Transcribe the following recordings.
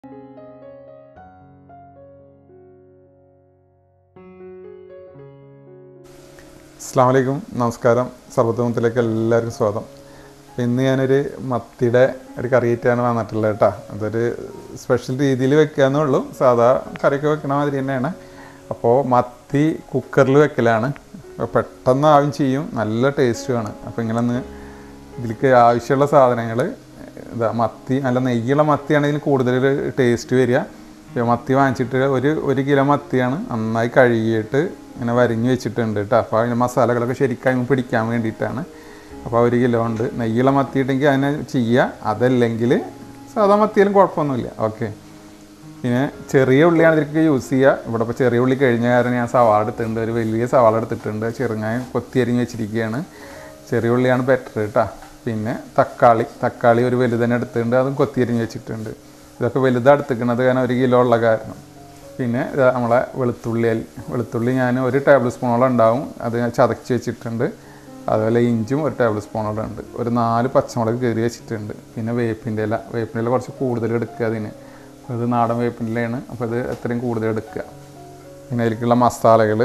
അസ്സാം വലൈക്കും നമസ്കാരം സർവത്തോമത്തിലേക്ക് എല്ലാവർക്കും സ്വാഗതം അപ്പോൾ ഇന്ന് ഞാനൊരു മത്തിയുടെ ഒരു കറിയേറ്റാണ് വന്നിട്ടുള്ളത് കേട്ടോ അതൊരു സ്പെഷ്യൽ രീതിയിൽ വെക്കാന്നേ ഉള്ളൂ സാധാ കറിയൊക്കെ വെക്കണ മാതിരി തന്നെയാണ് അപ്പോൾ മത്തി കുക്കറിൽ വെക്കലാണ് അപ്പോൾ പെട്ടെന്ന് ആവും ചെയ്യും നല്ല ടേസ്റ്റുമാണ് അപ്പോൾ ഇങ്ങനെ ഒന്ന് ഇതിലേക്ക് ആവശ്യമുള്ള സാധനങ്ങൾ ഇതാ മത്തി നല്ല നെയ്യുള്ള മത്തിയാണെങ്കിൽ കൂടുതൽ ടേസ്റ്റ് വരിക ഇപ്പോൾ മത്തി വാങ്ങിച്ചിട്ട് ഒരു ഒരു കിലോ മത്തിയാണ് നന്നായി കഴുകിയിട്ട് ഇങ്ങനെ വരിഞ്ഞ് വെച്ചിട്ടുണ്ട് കേട്ടോ അപ്പോൾ അതിന് മസാലകളൊക്കെ ശരിക്കും പിടിക്കാൻ വേണ്ടിയിട്ടാണ് അപ്പോൾ ഒരു കിലോ ഉണ്ട് നെയ്യുള്ള മത്തി ഇട്ടെങ്കിൽ അതിനെ ചെയ്യുക അതല്ലെങ്കിൽ സാധാ മത്തിയാലും കുഴപ്പമൊന്നുമില്ല ഓക്കെ പിന്നെ ചെറിയ ഉള്ളിയാണ് ഇതിലേക്ക് യൂസ് ചെയ്യുക ഇവിടെ ഇപ്പോൾ ചെറിയ ഉള്ളി കഴിഞ്ഞ കാരണം ഞാൻ സവാള എടുത്തിട്ടുണ്ട് ഒരു വലിയ സവാള എടുത്തിട്ടുണ്ട് ചെറുങ്ങായം കൊത്തി അരിഞ്ഞ് വെച്ചിരിക്കുകയാണ് ചെറിയ ഉള്ളിയാണ് ബെറ്റർ കേട്ടോ പിന്നെ തക്കാളി തക്കാളി ഒരു വലുതന്നെ എടുത്തിട്ടുണ്ട് അതും കൊത്തി അരിഞ്ഞ് വെച്ചിട്ടുണ്ട് ഇതൊക്കെ വലുതാണ് എടുത്തിരിക്കുന്നത് കാരണം ഒരു കിലോ ഉള്ള കാരണം പിന്നെ ഇത് നമ്മളെ വെളുത്തുള്ളി അരി വെളുത്തുള്ളി ഞാൻ ഒരു ടേബിൾ സ്പൂണോളം ഉണ്ടാവും അത് ഞാൻ ചതച്ച് വെച്ചിട്ടുണ്ട് അതുപോലെ ഇഞ്ചും ഒരു ടേബിൾ സ്പൂണോളം ഉണ്ട് ഒരു നാല് പച്ചമുളക് കയറി വെച്ചിട്ടുണ്ട് പിന്നെ വേപ്പിൻ്റെ ഇല വേപ്പിൻ്റെ ഇല കുറച്ച് കൂടുതൽ എടുക്കുക അതിന് അപ്പോൾ ഇത് നാടൻ വേപ്പിൻ്റെ ഇലയാണ് അപ്പോൾ ഇത് എത്രയും കൂടുതൽ എടുക്കുക പിന്നെ അതിലേക്കുള്ള മസാലകൾ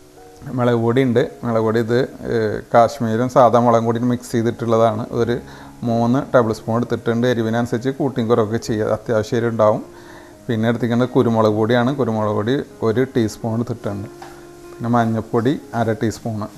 മുളക് പൊടി ഉണ്ട് മുളക് പൊടി ഇത് ഏഹ്, കാശ്മീരും സാധാ മുളകും കൂടി മിക്സ് ചെയ്തിട്ടുള്ളതാണ് ഒരു മൂന്ന് ടേബിൾ സ്പൂൺ എടുത്തിട്ടുണ്ട് എരിവിനനുസരിച്ച് കൂട്ടിയും കുറവൊക്കെ ചെയ്യുക അത്യാവശ്യം എരിവ് ഉണ്ടാവും പിന്നെ എടുത്തിരിക്കേണ്ടത് കുരുമുളക് പൊടിയാണ് കുരുമുളക് പൊടി ഒരു ടീസ്പൂൺ എടുത്തിട്ടുണ്ട് പിന്നെ മഞ്ഞൾപ്പൊടി അര ടീസ്പൂണ്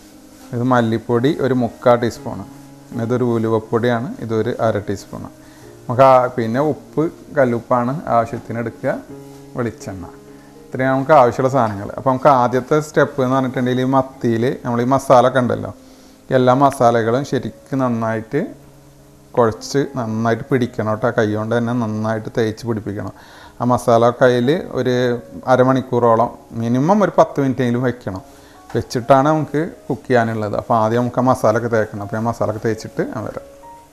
ഇത് മല്ലിപ്പൊടി ഒരു മുക്കാൽ ടീസ്പൂണ് പിന്നെ ഇതൊരു ഉലുവപ്പൊടിയാണ് ഇതൊരു അര ടീസ്പൂണ് നമുക്ക് ആ- പിന്നെ ഉപ്പ് കല്ലുപ്പാണ് ആവശ്യത്തിന് എടുക്കുക വെളിച്ചെണ്ണ ഇത്രയും നമുക്ക് ആവശ്യമുള്ള സാധനങ്ങൾ അപ്പോൾ നമുക്ക് ആദ്യത്തെ സ്റ്റെപ്പ് എന്ന് പറഞ്ഞിട്ടുണ്ടെങ്കിൽ ഈ മത്തിയിൽ നമ്മൾ ഈ മസാല ഒക്കെ ഉണ്ടല്ലോ എല്ലാ മസാലകളും ശരിക്കും നന്നായിട്ട് കുഴച്ച് നന്നായിട്ട് പിടിക്കണം കേട്ടോ കൈ കൊണ്ട് തന്നെ നന്നായിട്ട് തേച്ച് പിടിപ്പിക്കണം ആ മസാല കയ്യിൽ ഒരു അരമണിക്കൂറോളം മിനിമം ഒരു പത്ത് മിനിറ്റെങ്കിലും വെക്കണം വെച്ചിട്ടാണ് നമുക്ക് കുക്ക് ചെയ്യാനുള്ളത് അപ്പോൾ ആദ്യം നമുക്ക് ആ മസാല ഒക്കെ തേക്കണം അപ്പോൾ ഞാൻ മസാല ഒക്കെ തേച്ചിട്ട് ഞാൻ വരാം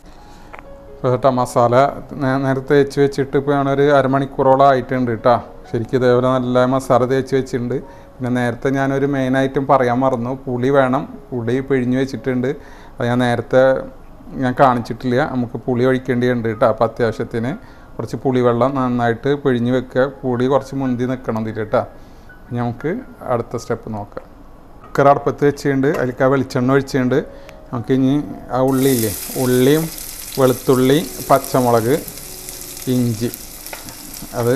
ഇപ്പോൾ കേട്ടോ മസാല നേ- നേരത്തെ തേച്ച് വെച്ചിട്ട് ഇപ്പോൾ ഞാനൊരു അരമണിക്കൂറോളം ആയിട്ടുണ്ട് കേട്ടോ ശരിക്കും ഇതേപോലെ നല്ല മസാല തേച്ച് വെച്ചിട്ടുണ്ട് പിന്നെ നേരത്തെ ഞാനൊരു മെയിൻ ഐറ്റം പറയാൻ മറന്നു പുളി വേണം പുളി പിഴിഞ്ഞ് വെച്ചിട്ടുണ്ട് അത് ഞാൻ നേരത്തെ ഞാൻ കാണിച്ചിട്ടില്ല നമുക്ക് പുളി ഒഴിക്കേണ്ടിയുണ്ട് കേട്ടോ അപ്പോൾ അത്യാവശ്യത്തിന് കുറച്ച് പുളിവെള്ളം നന്നായിട്ട് പിഴിഞ്ഞ് വെക്കുക പുളി കുറച്ച് മുന്തി നിൽക്കണം ഇതിൽ കേട്ടോ ഇനി നമുക്ക് അടുത്ത സ്റ്റെപ്പ് നോക്കാം കുക്കർ അടുപ്പത്ത് വെച്ചിട്ടുണ്ട് അതിലേക്ക് ആ വെളിച്ചെണ്ണ ഒഴിച്ചിട്ടുണ്ട് നമുക്ക് ഇനി ആ ഉള്ളിയില്ലേ ഉള്ളിയും വെളുത്തുള്ളി പച്ചമുളക് ഇഞ്ചി അത്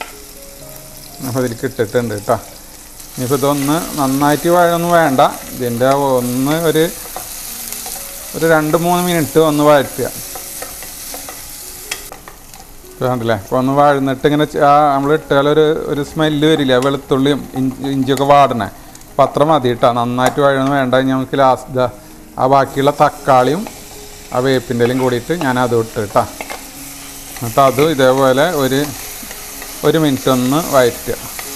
അപ്പോൾ അതിലേക്ക് ഇട്ടിട്ടുണ്ട് കേട്ടോ ഇനിയിപ്പോൾ ഇതൊന്ന് നന്നായിട്ട് വഴൊന്നും വേണ്ട ഇതിൻ്റെ ഒന്ന് ഒരു ഒരു രണ്ട് മൂന്ന് മിനിറ്റ് ഒന്ന് വഴറ്റുക ഇപ്പോൾ കണ്ടില്ലേ അപ്പോൾ ഒന്ന് വഴന്നിട്ട് ഇങ്ങനെ ച- ആ നമ്മൾ ഇട്ടാൽ ഒരു ഒരു സ്മെല്ല് വരില്ല വെളുത്തുള്ളിയും ഇഞ്ചി ഇഞ്ചിയൊക്കെ വാടണേ അപ്പോൾ അത്ര മതി കേട്ടോ നന്നായിട്ട് വഴൊന്നും വേണ്ട ഇനി നമുക്ക് ലാസ്റ്റ് ആ ബാക്കിയുള്ള തക്കാളിയും ആ വേപ്പിൻ്റെ ഇലയും കൂടിയിട്ട് ഞാൻ അത് ഇട്ട് കേട്ടോ എന്നിട്ട് അതും ഇതേപോലെ ഒരു ഒരു മിനിറ്റ് ഒന്ന് വഴറ്റുക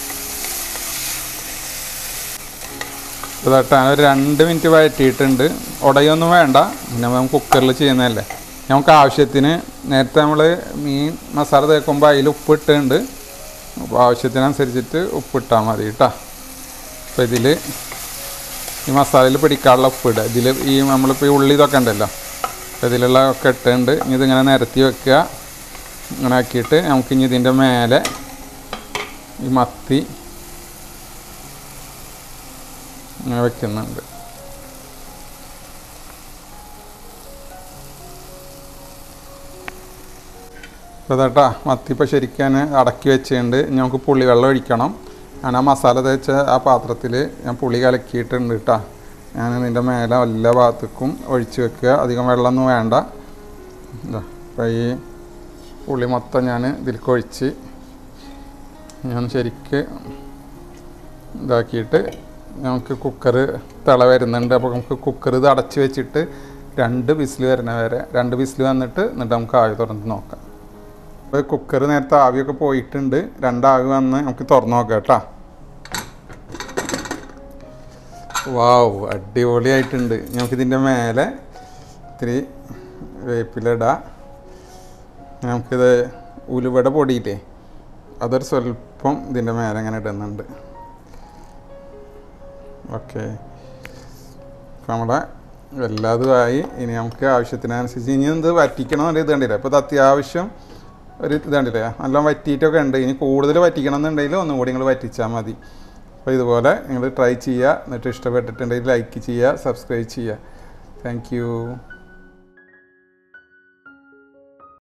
ഇതായിട്ട് ഒരു രണ്ട് മിനിറ്റ് വഴറ്റിയിട്ടുണ്ട് ഉടയൊന്നും വേണ്ട പിന്നെ നമുക്ക് കുക്കറിൽ ചെയ്യുന്നതല്ലേ നമുക്ക് ആവശ്യത്തിന് നേരത്തെ നമ്മൾ മീൻ മസാല തേക്കുമ്പോൾ അതിൽ ഉപ്പിട്ടുണ്ട് അപ്പോൾ ആവശ്യത്തിനനുസരിച്ചിട്ട് ഉപ്പിട്ടാൽ മതി കേട്ടോ അപ്പോൾ ഇതിൽ ഈ മസാലയിൽ പിടിക്കാനുള്ള ഉപ്പിടുക ഇതിൽ ഈ നമ്മളിപ്പോൾ ഈ ഉള്ളി ഇതൊക്കെ ഉണ്ടല്ലോ അപ്പോൾ ഇതിലുള്ള ഒക്കെ ഇട്ടുണ്ട് ഇനി ഇതിങ്ങനെ നിരത്തി വെക്കുക ഇങ്ങനെ ആക്കിയിട്ട് നമുക്ക് ഇനി ഇതിൻ്റെ മേലെ ഈ മത്തി ഇങ്ങനെ വെക്കുന്നുണ്ട് ഇപ്പോൾ കേട്ടാ മത്തി ഇപ്പോൾ ശരിക്കും അടക്കി വെച്ചിട്ടുണ്ട് ഇനി നമുക്ക് പുളി വെള്ളം ഒഴിക്കണം ഞാൻ ആ മസാല തേച്ച ആ പാത്രത്തിൽ ഞാൻ പുളി കലക്കിയിട്ടുണ്ട് കേട്ടോ ഞാൻ ഇതിൻ്റെ മേലെ എല്ലാ ഭാഗത്തേക്കും ഒഴിച്ച് വെക്കുക അധികം വെള്ളമൊന്നും വേണ്ട ഇതാ അപ്പോൾ ഈ പുളി മൊത്തം ഞാൻ ഇതിലേക്ക് ഒഴിച്ച് ഞാൻ ശരിക്ക് ഇതാക്കിയിട്ട് നമുക്ക് കുക്കർ തിള വരുന്നുണ്ട് അപ്പോൾ നമുക്ക് കുക്കർ ഇത് അടച്ച് വെച്ചിട്ട് രണ്ട് വിസിൽ വരുന്ന വരെ രണ്ട് വിസിൽ വന്നിട്ട് എന്നിട്ട് നമുക്ക് ആവി തുറന്ന് നോക്കാം അപ്പോൾ കുക്കർ നേരത്തെ ആവിയൊക്കെ പോയിട്ടുണ്ട് രണ്ട് ആവി വന്ന് നമുക്ക് തുറന്ന് നോക്കാം കേട്ടോ വാവ് അടിപൊളിയായിട്ടുണ്ട് നമുക്കിതിൻ്റെ മേലെ ഇത്തിരി വേപ്പിലിടാം നമുക്കിത് ഉലുവട പൊടിയില്ലേ അതൊരു സ്വല്പം ഇതിൻ്റെ മേലെ ഇങ്ങനെ ഇടുന്നുണ്ട് ഓക്കെ ഇപ്പം നമ്മുടെ എല്ലാതുമായി ഇനി നമുക്ക് ആവശ്യത്തിനനുസരിച്ച് ഇനി എന്ത് വറ്റിക്കണമെന്നുണ്ടെങ്കിൽ ഇത് കണ്ടില്ല അപ്പോൾ ഇത് അത്യാവശ്യം ഒരു ഇതാണ്ടില്ലേ നല്ല വറ്റിയിട്ടൊക്കെ ഉണ്ട് ഇനി കൂടുതൽ വറ്റിക്കണം എന്നുണ്ടെങ്കിൽ ഒന്നും കൂടി നിങ്ങൾ വറ്റിച്ചാൽ മതി അപ്പോൾ ഇതുപോലെ നിങ്ങൾ ട്രൈ ചെയ്യുക എന്നിട്ട് ഇഷ്ടപ്പെട്ടിട്ടുണ്ടെങ്കിൽ ലൈക്ക് ചെയ്യുക സബ്സ്ക്രൈബ് ചെയ്യുക താങ്ക് യു